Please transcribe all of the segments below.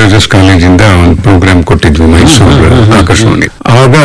ತ್ಯಾಗರಾಜಸ್ ಕಾಲೇಜಿಂದ ಒಂದು ಪ್ರೋಗ್ರಾಮ್ ಕೊಟ್ಟಿದ್ವಿ ಮೈಸೂರು ಆಕಾಶವಾಣಿ ಆವಾಗ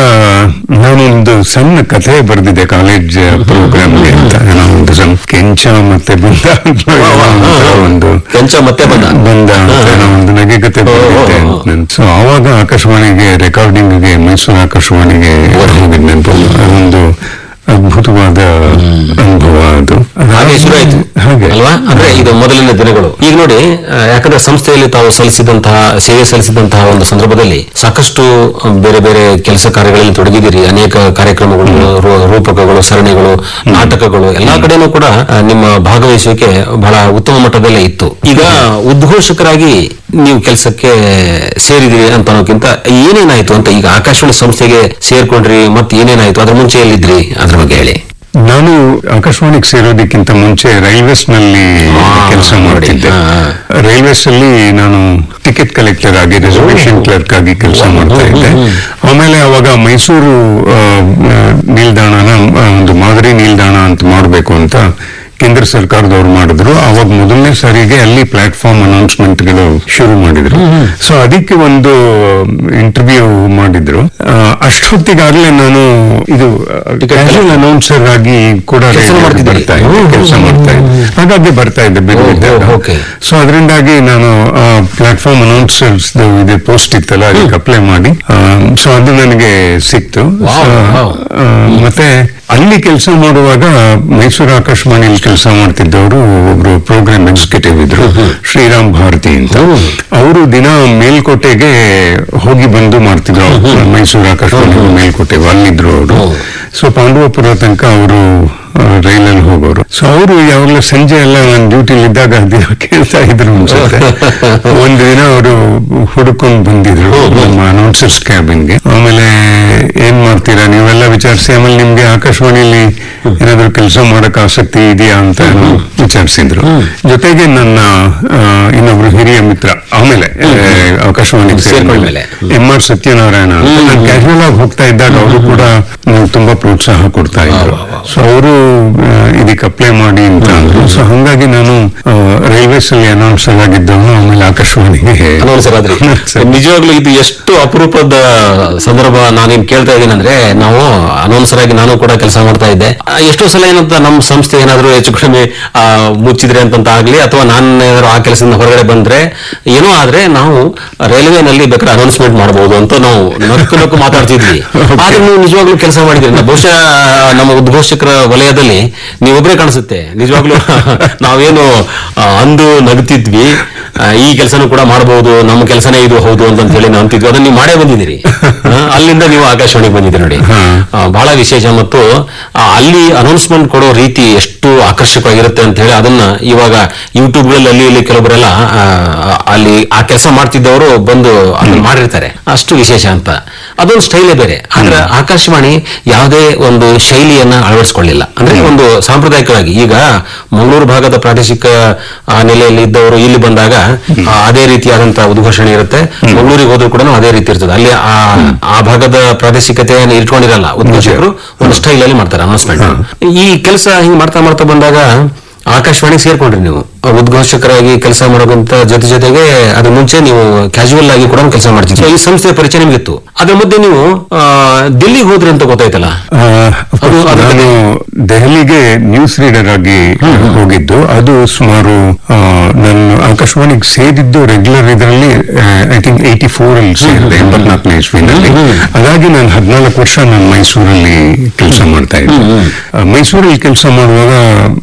ನಾನೊಂದು ಸಣ್ಣ ಕಥೆ ಬರೆದಿದ್ದೆ ಕಾಲೇಜ್ ಪ್ರೋಗ್ರಾಮ್ಗೆ ಅಂತ ಏನೋ ಒಂದು ಸಣ್ಣ ಕೆಂಚ ಮತ್ತೆ ಬಂದ ಅಂತ ಏನೋ ಒಂಥರ ಒಂದು ಕೊಂಚ ಮತ್ತೆ ಬಂದ ಬಂದ ಅಂತ ಏನೋ ಒಂದು ನಗೆಗತೆ ಬರೆದಿದ್ದೆ ಓ, ಓ, ಓ. ಅಂತ ನಾನು ಸೊ ಆವಾಗ ಆಕಾಶವಾಣಿಗೆ ರೆಕಾರ್ಡಿಂಗ್ಗೆ ಮೈಸೂರು ಆಕಾಶವಾಣಿಗೆ ಹೋಗಿದ್ ನೆನಪು ಒಂದು ಅದ್ಭುತವಾದ ಅನುಭವ ಅದು ಹಾಗೆ ಶುರು ಆಯ್ತು ಹಾಗೆ ಅಲ್ವಾ ಅಂದ್ರೆ ಇದು ಮೊದಲಿನ ದಿನಗಳು ಈಗ ನೋಡಿ ಆ, ಯಾಕಂದ್ರೆ ಸಂಸ್ಥೆಯಲ್ಲಿ ತಾವು ಸಲ್ಲಿಸಿದಂತಹ ಸೇವೆ ಸಲ್ಲಿಸಿದಂತಹ ಒಂದು ಸಂದರ್ಭದಲ್ಲಿ ಸಾಕಷ್ಟು ಆ, ಬೇರೆ ಬೇರೆ ಕೆಲಸ ಕಾರ್ಯಗಳಲ್ಲಿ ತೊಡಗಿದಿರಿ ಅನೇಕ ಕಾರ್ಯಕ್ರಮಗಳು ರೂ- ರೂಪಕಗಳು ಸರಣಿಗಳು ನಾಟಕಗಳು ಎಲ್ಲಾ ಕಡೆನೂ ಕೂಡ ಆ, ನಿಮ್ಮ ಭಾಗವಹಿಸುವಿಕೆ ಬಹಳ ಉತ್ತಮ ಮಟ್ಟದಲ್ಲೇ ಇತ್ತು ಈಗ ಉದ್ಘೋಷಕರಾಗಿ ನೀವು ಕೆಲಸಕ್ಕೆ ಸೇರಿದಿರಿ ಅಂತ ಅನ್ನೋಕ್ಕಿಂತ ಏನೇನಾಯ್ತು ಅಂತ ಈಗ ಆಕಾಶವಾಣಿ ಸಂಸ್ಥೆಗೆ ಸೇರ್ಕೊಂಡ್ರಿ ಮತ್ತೆ ಏನೇನಾಯ್ತು ಅದ್ರ ಮುಂಚೆ ಎಲ್ಲಿದ್ರಿ ಅದ್ರ ಬಗ್ಗೆ ಹೇಳಿ ನಾನು ಆಕಾಶವಾಣಿಗೆ ಸೇರೋದಕ್ಕಿಂತ ಮುಂಚೆ ರೈಲ್ವೇಸ್ ನಲ್ಲಿ ಆ, ಕೆಲಸ ನೋಡಿ. ಮಾಡ್ತಿದ್ದೆ ಆ, ರೈಲ್ವೇಸ್ ಅಲ್ಲಿ ನಾನು ಟಿಕೆಟ್ ಕಲೆಕ್ಟರ್ ಆಗಿ ರಿಸರ್ವೇಶನ್ ಕ್ಲರ್ಕ್ ಆಗಿ ಕೆಲಸ ಮಾಡ್ತಾ ಇದ್ದೆ ಆಮೇಲೆ ಅವಾಗ ಮೈಸೂರು ಆ, ಆ, ನಿಲ್ದಾಣನ ಆ, ಒಂದು ಮಾದರಿ ನಿಲ್ದಾಣ ಅಂತ ಮಾಡಬೇಕು ಅಂತ ಕೇಂದ್ರ ಸರ್ಕಾರದವ್ರು ಮಾಡಿದ್ರು ಅವಾಗ ಮೊದಲನೇ ಸಾರಿಗೆ ಅಲ್ಲಿ ಪ್ಲಾಟ್ಫಾರ್ಮ್ ಅನೌನ್ಸ್ಮೆಂಟ್ಗಳು ಶುರು ಮಾಡಿದ್ರು ಸೊ ಅದಕ್ಕೆ ಒಂದು ಇಂಟರ್ವ್ಯೂ ಮಾಡಿದ್ರು ಆ, ಅಷ್ಟೊತ್ತಿಗಾಗ್ಲೇ ನಾನು ಇದು ಕ್ಯಾಶುವಲ್ ಅನೌನ್ಸರ್ ಆಗಿ ಕೂಡ ಕೆಲ್ಸ radio ಮಾಡ್ತಿದ್ರಿ? ಬರ್ತಾ ಇದ್ದೆ ಹ್ಮ್, ಕೆಲಸ ಹ್ಮ್, ಮಾಡ್ತಾ ಇದ್ದೆ ಹಾಗಾಗಿ ಬರ್ತಾ ಇದ್ದೆ ಬಿಡುವಿದ್ದಾಗ ಓ, ಓ, okay. ಸೊ ಅದರಿಂದಾಗಿ ನಾನು ಪ್ಲಾಟ್ಫಾರ್ಮ್ ಅನೌನ್ಸರ್ಸ್ ಇದು ಪೋಸ್ಟ್ ಇತ್ತಲ್ಲ ಅದಕ್ಕೆ ಅಪ್ಲೈ ಮಾಡಿ ಸೊ ಅದು ನನಗೆ ಸಿಕ್ತು Wow, So, wow. ಆ, ಮತ್ತೆ ಅಲ್ಲಿ ಕೆಲಸ ಮಾಡುವಾಗ ಮೈಸೂರು ಆಕಾಶವಾಣಿಯಲ್ಲಿ ಕೆಲಸ ಮಾಡ್ತಿದ್ದವರು ಒಬ್ರು ಪ್ರೋಗ್ರಾಮ್ ಎಕ್ಸಿಕ್ಯೂಟಿವ್ ಇದ್ರು ಶ್ರೀರಾಮ್ ಭಾರತಿ ಅಂತ ಅವರು ದಿನ ಮೇಲ್ಕೋಟೆಗೆ ಹೋಗಿ ಬಂದು ಮಾಡ್ತಿದ್ರು ಮೈಸೂರು ಆಕಾಶವಾಣಿ ಮೇಲ್ಕೋಟೆಗೆ ಅಲ್ಲಿದ್ರು ಅವರು ಹ್ಮ್. ಸೊ ಪಾಂಡವಪುರ ತನಕ ಅವರು ರೈಲಲ್ಲಿ ಹೋಗೋರು ಸೊ ಅವರು ಯಾವಾಗಲೂ ಸಂಜೆ ಎಲ್ಲ ನಾನು ಡ್ಯೂಟಿಲಿ ಇದ್ದಾಗ ದಿನ ಕೇಳ್ತಾ ಇದ್ರು ಅನ್ಸುತ್ತೆ ಒಂದು ದಿನ ಅವರು ಹುಡುಕೊಂಡು ಬಂದಿದ್ರು ನಮ್ಮ ಅನೌನ್ಸರ್ಸ್ ಕ್ಯಾಬಿನ್ಗೆ ಆಮೇಲೆ ಏನ್ ಮಾಡ್ತೀರಾ ನೀವೆಲ್ಲ ವಿಚಾರಿಸಿ ಆಮೇಲೆ ನಿಮ್ಗೆ ಆಕಾಶವಾಣಿಲಿ ಏನಾದ್ರು ಕೆಲಸ ಮಾಡಕ್ ಆಸಕ್ತಿ ಇದೆಯಾ ಅಂತ ಏನೋ ವಿಚಾರಿಸಿದ್ರು ಜೊತೆಗೆ ನನ್ನ ಆ, ಇನ್ನೊಬ್ರು ಹಿರಿಯ ಮಿತ್ರ ಆಮೇಲೆ ಆ, ಆಕಾಶವಾಣಿಗೆ ಸೇರ್ಕೊಂಡ್ಮೇಲೆ. ಎಂ ಆರ್ ಸತ್ಯನಾರಾಯಣ ಅಂತ ನಾನು ಕ್ಯಾಶುವಲ್ ಆಗಿ ಹೋಗ್ತಾ ಇದ್ದಾಗ ಅವರು ಕೂಡ ನಂಗೆ ತುಂಬಾ ಪ್ರೋತ್ಸಾಹ ಕೊಡ್ತಾ ಇದ್ರು ಸೊ ಅವರು ಇದಕ್ಕೆ ಅಪ್ಲೈ ಮಾಡಿ ಅಂತ ಅಂದ್ರು ಸೊ ಹಂಗಾಗಿ ನಾನು ರೈಲ್ವೇಸ್ ಅಲ್ಲಿ ಅನೌನ್ಸರ್ ಆಗಿದ್ದವನು ಆಮೇಲೆ ಆಕಾಶವಾಣಿಗೆ ಅನೌನ್ಸರ್ ಆದ್ರಿ Announcer. ನಿಜವಾಗ್ಲೂ ಇದು ಎಷ್ಟು ಅಪರೂಪದ ಸಂದರ್ಭ ನಾನೇನ್ ಕೇಳ್ತಾ ಇದ್ದೀನಿ ಅಂದ್ರೆ ನಾವು ಅನೌನ್ಸರ್ ಆಗಿ ನಾನು ಕೂಡ ಕೆಲಸ ಮಾಡ್ತಾ ಇದ್ದೆ ಆ, ಎಷ್ಟೋ ಸಲ ಏನಂತ ನಮ್ಮ ಸಂಸ್ಥೆ ಏನಾದ್ರು ಹೆಚ್ಚು ಕಡಿಮೆ ಆ, ಮುಚ್ಚಿದ್ರೆ ಅಂತಂತ ಆಗ್ಲಿ ಅಥವಾ ನಾನು ಏನಾದ್ರು ಆ ಕೆಲಸದಿಂದ ಹೊರಗಡೆ ಬಂದ್ರೆ ಏನೋ ಆದ್ರೆ ನಾವು ರೈಲ್ವೆನಲ್ಲಿ ಬೇಕಾದ್ರೆ ಅನೌನ್ಸ್ಮೆಂಟ್ ಮಾಡಬಹುದು ಅಂತ ನಾವು ನಕ್ಕು ನಕ್ಕು ಮಾತಾಡ್ತಿದ್ವಿ ಆದ್ರೆ ನೀವು ನಿಜವಾಗ್ಲೂ ಕೆಲಸ ಮಾಡಿದ್ರಿ ನಾವು ಬಹುಶಃ ನಮ್ಮ ಉದ್ಘೋಷಕರ ವಲಯದಲ್ಲಿ ನೀವೊಬ್ಬರೇ ಕಾಣಿಸುತ್ತೆ ನಿಜವಾಗ್ಲೂ ನಾವೇನು ಆ, ಅಂದು ನಗ್ತಿದ್ವಿ ಆ, ಈ ಕೆಲಸನೂ ಕೂಡ ಮಾಡಬಹುದು ನಮ್ಮ ಕೆಲಸನೇ ಇದು ಹೌದು ಅಂತ ಹೇಳಿ ನಾವು ಅಂತಿದ್ವಿ ಅದನ್ನ ನೀವು ಮಾಡೇ ಬಂದಿದ್ದೀರಿ ಆ, ಅಲ್ಲಿಂದ ನೀವು ಆಕಾಶವಾಣಿಗೆ ಬಂದಿದ್ದೀರಿ ನೋಡಿ ಆ, ಬಹಳ ವಿಶೇಷ ಮತ್ತು ಆ, ಅಲ್ಲಿ ಅನೌನ್ಸ್ಮೆಂಟ್ ಕೊಡೋ ರೀತಿ ಎಷ್ಟು ಆಕರ್ಷಕವಾಗಿರುತ್ತೆ ಅಂತ ಹೇಳಿ ಅದನ್ನ ಇವಾಗ ಯೂಟ್ಯೂಬ್ ಗಳಲ್ಲಿ ಅಲ್ಲಿ ಇಲ್ಲಿ ಕೆಲವೊಬ್ಬರೆಲ್ಲ ಆ, ಅಲ್ಲಿ ಆ ಕೆಲಸ ಮಾಡ್ತಿದ್ದವರು ಬಂದು ಅದನ್ನ ಮಾಡಿರ್ತಾರೆ ಅಷ್ಟು ವಿಶೇಷ ಅಂತ ಅದೊಂದು ಸ್ಟೈಲೇ ಬೇರೆ ಆದ್ರೆ ಆಕಾಶವಾಣಿ ಯಾವುದೇ ಒಂದು ಶೈಲಿಯನ್ನ ಅಳವಡಿಸಿಕೊಳ್ಳಿಲ್ಲ ಅಂದ್ರೆ ಒಂದು ಸಾಂಪ್ರದಾಯಿಕವಾಗಿ ಈಗ ಮಂಗಳೂರು ಭಾಗದ ಪ್ರಾದೇಶಿಕ ಆ, ನೆಲೆಯಲ್ಲಿ ಇದ್ದವರು ಇಲ್ಲಿ ಬಂದಾಗ ಆ, ಅದೇ ರೀತಿಯಾದಂತಹ ಉದ್ಘೋಷಣೆ ಇರುತ್ತೆ ಮಂಗಳೂರಿಗೆ ಹೋದ್ರು ಕೂಡ ಅದೇ ರೀತಿ ಇರ್ತದೆ ಅಲ್ಲಿ ಆ ಆ ಭಾಗದ ಪ್ರಾದೇಶಿಕತೆಯನ್ನು ಇಟ್ಕೊಂಡಿರಲ್ಲ ಉದ್ಘೋಷಕರು ಒಂದು ಸ್ಟೈಲ್ ಅಲ್ಲಿ ಮಾಡ್ತಾರೆ ಅನೌನ್ಸ್ಮೆಂಟ್ ಈ ಕೆಲಸ ಹಿಂಗ್ ಮಾಡ್ತಾ ಮಾಡ್ತಾ ಬಂದಾಗ ಆಕಾಶವಾಣಿಗೆ ಸೇರ್ಕೊಂಡ್ರಿ ನೀವು ಉದ್ಘೋಷಕರಾಗಿ ಕೆಲಸ ಮಾಡೋದಂತ ಜೊತೆ ಜೊತೆಗೆ ಅದ್ರ ಮುಂಚೆ ನೀವು ಕ್ಯಾಶುವಲ್ ಆಗಿ ಕೂಡ ಕೆಲಸ ಮಾಡ್ತಿದ್ರಿ So, ಈ ಸಂಸ್ಥೆಯ ಪರಿಚಯ ನಿಮಗಿತ್ತು ಅದ್ರ ಮಧ್ಯೆ ನೀವು ಆ, ದಿಲ್ಲಿಗೆ ಹೋದ್ರಿ ಅಂತ ಗೊತ್ತಾಯ್ತಲ್ಲ ಆ, of ಅದು- course, ಅದು- ನಾನು ದೆಹಲಿಗೆ ನ್ಯೂಸ್ ರೀಡರ್ ಆಗಿ ಹೋಗಿದ್ದು ಅದು ಸುಮಾರು ಆ, ನಾನು ಆಕಾಶವಾಣಿಗೆ ಸೇರಿದ್ದು ರೆಗ್ಯುಲರ್ ಇದರಲ್ಲಿ ಐ ಥಿಂಕ್ ಏಯ್ಟಿ ಫೋರ್ ಅಲ್ಲಿ ಸೇರಿದೆ ಎಂಬತ್ನಾಲ್ಕನೇ ಇಸ್ವಿನಲ್ಲಿ ಹಾಗಾಗಿ ನಾನು ಹದಿನಾಲ್ಕು ವರ್ಷ ನಾನು ಮೈಸೂರಲ್ಲಿ ಕೆಲಸ ಮಾಡ್ತಾ ಇದ್ದೆ ಆ, ಮೈಸೂರಲ್ಲಿ ಕೆಲಸ ಮಾಡುವಾಗ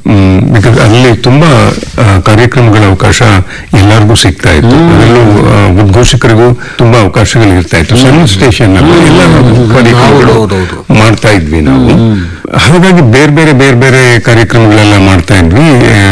ಬಿಕಾಸ್ ಅಲ್ಲಿ ತುಂಬಾ ಆ, ಕಾರ್ಯಕ್ರಮಗಳ ಅವಕಾಶ ಎಲ್ಲರಿಗೂ ಸಿಗ್ತಾ ಇತ್ತು ಅದರಲ್ಲೂ ಆ, ಉದ್ಘೋಷಕರಿಗೂ ತುಂಬಾ ಅವಕಾಶಗಳು ಇರ್ತಾ ಇತ್ತು ಸಣ್ಣ ಸ್ಟೇಷನ್ ಅಲ್ಲಿ ಎಲ್ಲ ಕಾರ್ಯಕ್ರಮಗಳು ಹೌದು, ಹೌದು. ಮಾಡ್ತಾ ಇದ್ವಿ ನಾವು ಹಾಗಾಗಿ ಬೇರೆ ಬೇರೆ ಬೇರೆ ಬೇರೆ ಕಾರ್ಯಕ್ರಮಗಳೆಲ್ಲ ಮಾಡ್ತಾ ಇದ್ವಿ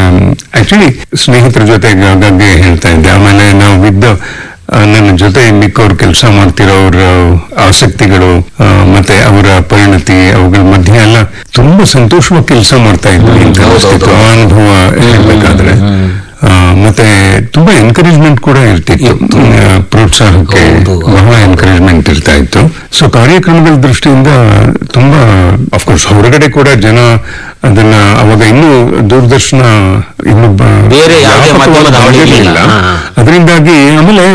ಆಕ್ಚುಲಿ ಸ್ನೇಹಿತರ ಜೊತೆಗೆ ಆಗಾಗ್ಗೆ ಹೇಳ್ತಾ ಇದ್ದೆ ಆಮೇಲೆ ನಾವು ಇದ್ದ ಆ, ನನ್ನ ಜೊತೆ ಮಿಕ್ಕವ್ರು ಕೆಲಸ ಮಾಡ್ತಿರೋರ ಆಸಕ್ತಿಗಳು ಆ, ಮತ್ತೆ ಅವರ ಪರಿಣತಿ ಅವುಗಳ ಮಧ್ಯೆ ಎಲ್ಲ ತುಂಬಾ ಸಂತೋಷವಾಗಿ ಕೆಲಸ ಮಾಡ್ತಾ ಇದ್ವಿ ಅಂತ ಹೌದು, ಅನಿಸ್ತಿತ್ತು ಹೌದು. ಆ ಅನುಭವ ಹೇಳ್ಬೇಕಾದ್ರೆ ಆ, ಮತ್ತೆ ತುಂಬಾ ಎನ್ಕರೇಜ್ಮೆಂಟ್ ಕೂಡ ಇರ್ತಿತ್ತು ಆ, ಪ್ರೋತ್ಸಾಹಕ್ಕೆ ಹೌದು, ಹೌದು. ಬಹಳ ಎನ್ಕರೇಜ್ಮೆಂಟ್ ಇರ್ತಾ ಇತ್ತು ಸೊ ಕಾರ್ಯಕ್ರಮಗಳ ದೃಷ್ಟಿಯಿಂದ ತುಂಬಾ ಅಫ್ಕೋರ್ಸ್ ಹೊರಗಡೆ ಕೂಡ ಜನ ಅದನ್ನ ಅವಾಗ ಇನ್ನೂ ದೂರದರ್ಶನ ಇನ್ನು ಬ- ಬೇರೆ ಯಾವುದೇ ವ್ಯಾಪಕವಾಗಿ ಮಾಧ್ಯಮದ ಹಾವಳಿ ಇರ್ಲಿಲ್ಲ. ಬಂದಿರ್ಲಿಲ್ಲ. ಹಾ, ಹಾ. ಅದರಿಂದಾಗಿ ಆಮೇಲೆ